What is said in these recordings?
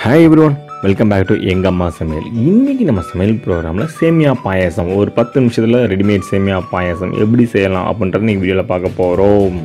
hi everyone welcome back to எங்கள் அம்மா சமையல் இன்றைக்கி நம்ம சமையல் ப்ரோக்ராமில் சேமியா பாயாசம் ஒரு பத்து நிமிஷத்தில் ரெடிமேட் சேமியா பாயாசம் எப்படி செய்யலாம் அப்படின்றத நீங்கள் வீடியோவில் பார்க்க போகிறோம்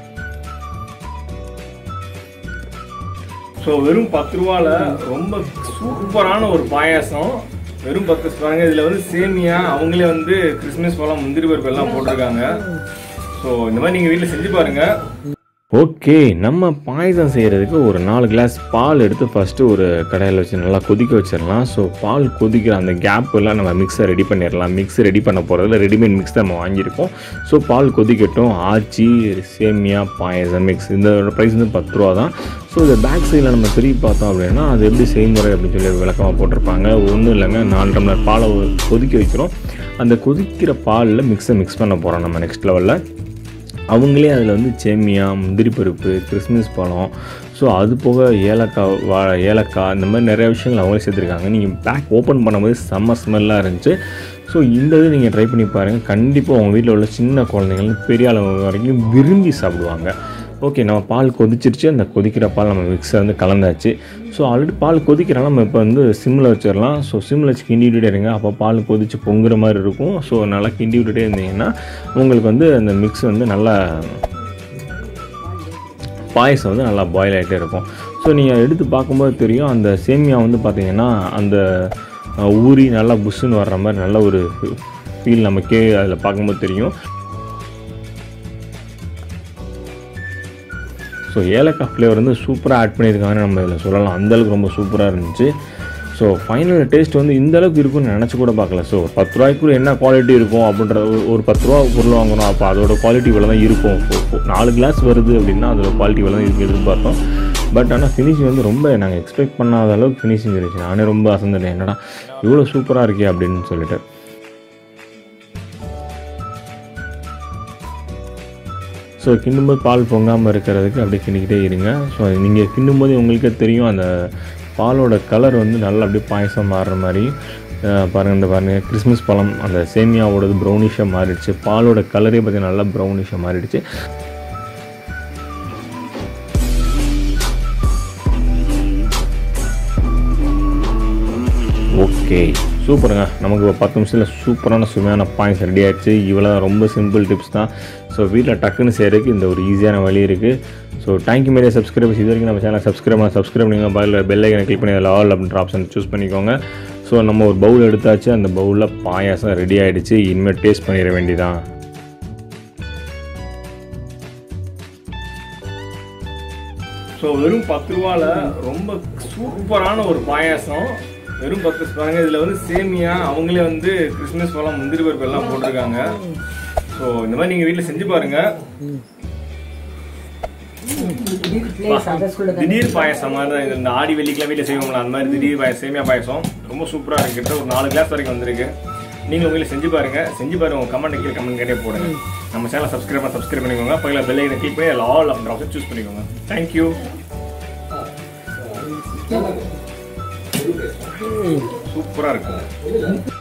ஸோ வெறும் பத்து ரூபாவில் ரொம்ப சூப்பரான ஒரு பாயாசம் வெறும் பத்து பாருங்க இதில் வந்து சேமியா அவங்களே வந்து கிறிஸ்மஸ் பழம் முந்திரி பருப்பு எல்லாம் போட்டிருக்காங்க ஸோ இந்த மாதிரி நீங்கள் வீட்டில் செஞ்சு பாருங்கள் ஓகே நம்ம பாயசம் செய்கிறதுக்கு ஒரு நாலு கிளாஸ் பால் எடுத்து ஃபஸ்ட்டு ஒரு கடாயில் வச்சு நல்லா கொதிக்க வச்சிடலாம் ஸோ பால் கொதிக்கிற அந்த கேப் எல்லாம் நம்ம மிக்ஸை ரெடி பண்ணிடலாம் மிக்ஸ் ரெடி பண்ண போகிறதுல ரெடிமேட் மிக்ஸ் தான் நம்ம வாங்கியிருக்கோம் ஸோ பால் கொதிக்கட்டும் ஆச்சி சேமியா பாயசம் மிக்ஸ் இந்த ப்ரைஸ் வந்து பத்து ரூபா தான் ஸோ இந்த பேக் சைடில் நம்ம திரும்பி பார்த்தோம் அப்படின்னா அது எப்படி செய்முறை அப்படின்னு சொல்லி விளக்கமாக போட்டிருப்பாங்க ஒன்றும் இல்லைங்க நாலு டம்ளர் பாலை கொதிக்க வைக்கிறோம் அந்த கொதிக்கிற பாலில் மிக்ஸை மிக்ஸ் பண்ண போகிறோம் நம்ம நெக்ஸ்ட் லெவலில் அவங்களே அதில் வந்து சேமியா முந்திரி பருப்பு கிறிஸ்மஸ் பழம் ஸோ அது போக ஏலக்காய் வா ஏலக்காய் இந்த மாதிரி நிறைய விஷயங்கள் அவங்களே சேர்த்துருக்காங்க நீங்கள் பேக் ஓப்பன் பண்ணும்போது செம்ம ஸ்மெல்லாக இருந்துச்சு ஸோ இந்த இது நீங்கள் ட்ரை பண்ணி பாருங்கள் கண்டிப்பாக உங்கள் வீட்டில் உள்ள சின்ன குழந்தைங்கள் பெரிய அளவு வரைக்கும் விரும்பி சாப்பிடுவாங்க ஓகே நம்ம பால் கொதிச்சிருச்சு அந்த கொதிக்கிற பால் நம்ம மிக்ஸை வந்து கலந்தாச்சு ஸோ ஆல்ரெடி பால் கொதிக்கிறனால நம்ம இப்போ வந்து சிம்மில் வச்சிடலாம் ஸோ சிம்மில் வச்சு கிண்டி விட்டுட்டே இருங்க அப்போ பால் கொதிச்சு பொங்குற மாதிரி இருக்கும் ஸோ நல்லா கிண்டி விட்டுட்டே இருந்தீங்கன்னா உங்களுக்கு வந்து அந்த மிக்ஸ் வந்து நல்லா பாயசம் வந்து நல்லா பாயில் ஆகிட்டே இருக்கும் ஸோ நீங்கள் எடுத்து பார்க்கும்போது தெரியும் அந்த சேமியா வந்து பார்த்தீங்கன்னா அந்த அஹ், ஊறி நல்லா புஷ்ஷுன்னு வர்ற மாதிரி நல்ல ஒரு ஃபீல் நமக்கே அதில் பார்க்கும்போது தெரியும் ஸோ ஏலக்காய் ஃப்ளேவர் வந்து சூப்பராக ஆட் பண்ணியிருக்காங்கன்னு நம்ம இதில் சொல்லலாம் அந்தளவுக்கு ரொம்ப சூப்பராக இருந்துச்சு ஸோ ஃபைனல் டேஸ்ட் வந்து இந்த அளவுக்கு இருக்கும்னு நினச்சி கூட பார்க்கல ஸோ பத்து ரூபாய்க்குள்ள என்ன குவாலிட்டி இருக்கும் அப்படின்ற ஒரு- ஒரு பத்து ரூபா பொருள் வாங்கணும் அப்போ அதோட குவாலிட்டி இவ்வளோ தான் இருக்கும் இப்போ- இப்போ நாலு கிளாஸ் வருது அப்படின்னா அதோட குவாலிட்டி இவ்வளோ தான் இருக்கு எதிர்பார்த்தோம் பட் ஆனால் ஃபினிஷிங் வந்து ரொம்ப நாங்கள் எக்ஸ்பெக்ட் பண்ணாத அளவுக்கு ஃபினிஷிங் இருந்துச்சு நானே ரொம்ப அசந்துட்டேன் என்னடா இவ்வளோ சூப்பராக இருக்கே அப்படின்னு சொல்லிட்டு ஸோ கிண்டும்போது பால் பொங்காமல் இருக்கிறதுக்கு அப்படியே கிண்டிக்கிட்டே இருங்க ஸோ நீங்கள் கிண்டும்போது உங்களுக்கே தெரியும் அந்த பாலோட கலர் வந்து நல்லா அப்படியே பாயசம் மாறுற மாதிரி அஹ், பாருங்க இந்த பாருங்கள் கிறிஸ்மஸ் பழம் அந்த சேமியாவோடது ப்ரௌனிஷாக மாறிடுச்சு பாலோட கலரே பார்த்தீங்கன்னா நல்லா ப்ரௌனிஷாக மாறிடுச்சு ஓகே சூப்பருங்க நமக்கு இப்போ பத்து நிமிஷத்தில் சூப்பரான சுமையான பாயிண்ட்ஸ் ரெடி ஆயிடுச்சு இவ்வளோ ரொம்ப சிம்பிள் டிப்ஸ் தான் ஸோ வீட்டில் டக்குன்னு செய்கிறதுக்கு இந்த ஒரு ஈஸியான வழி இருக்குது ஸோ தேங்க்யூ மீடியா சப்ஸ்கிரைபர்ஸ் இது வரைக்கும் நம்ம சேனல் சப்ஸ்கிரைப் பண்ண சப்ஸ்கிரைப் பண்ணிங்க பைலில் பெல் ஐக்கனை கிளிக் பண்ணி அதில் ஆல் அப்படின்ற ஆப்ஷன் சூஸ் பண்ணிக்கோங்க ஸோ நம்ம ஒரு பவுல் எடுத்தாச்சு அந்த பவுலில் பாயாசம் ரெடி ஆயிடுச்சு இனிமேல் டேஸ்ட் பண்ணிட வேண்டியதான் ஸோ வெறும் பத்து ரூபால ரொம்ப சூப்பரான ஒரு பாயாசம் வெறும் பத்து பாருங்க இதில் வந்து சேமியா அவங்களே வந்து கிறிஸ்மஸ் பழம் முந்திரி பருப்பு எல்லாம் போட்டிருக்காங்க ஸோ இந்த மாதிரி நீங்கள் வீட்டில் செஞ்சு பாருங்க திடீர் பாயசம் மாதிரி தான் இது இந்த ஆடி வெள்ளிக்கெல்லாம் வீட்டில் செய்வோம்ல அந்த மாதிரி திடீர் பாயசம் சேமியா பாயசம் ரொம்ப சூப்பராக இருக்கு கிட்ட ஒரு நாலு கிளாஸ் வரைக்கும் வந்திருக்கு நீங்களும் உங்களை செஞ்சு பாருங்க செஞ்சு பாருங்க உங்க கமெண்ட் கீழே கமெண்ட் கேட்டே போடுங்க நம்ம சேனல் சப்ஸ்கிரைப் பண்ண சப்ஸ்கிரைப் பண்ணிக்கோங்க பக்கத்தில் பெல் ஐக்கனை கிளிக் பண்ணி அதில் ஆல் அப்படின்ற ஆப்ஷன் சூஸ் பண்ணிக்கோங்க தேங்க்யூ சூப்பராக இருக்கும்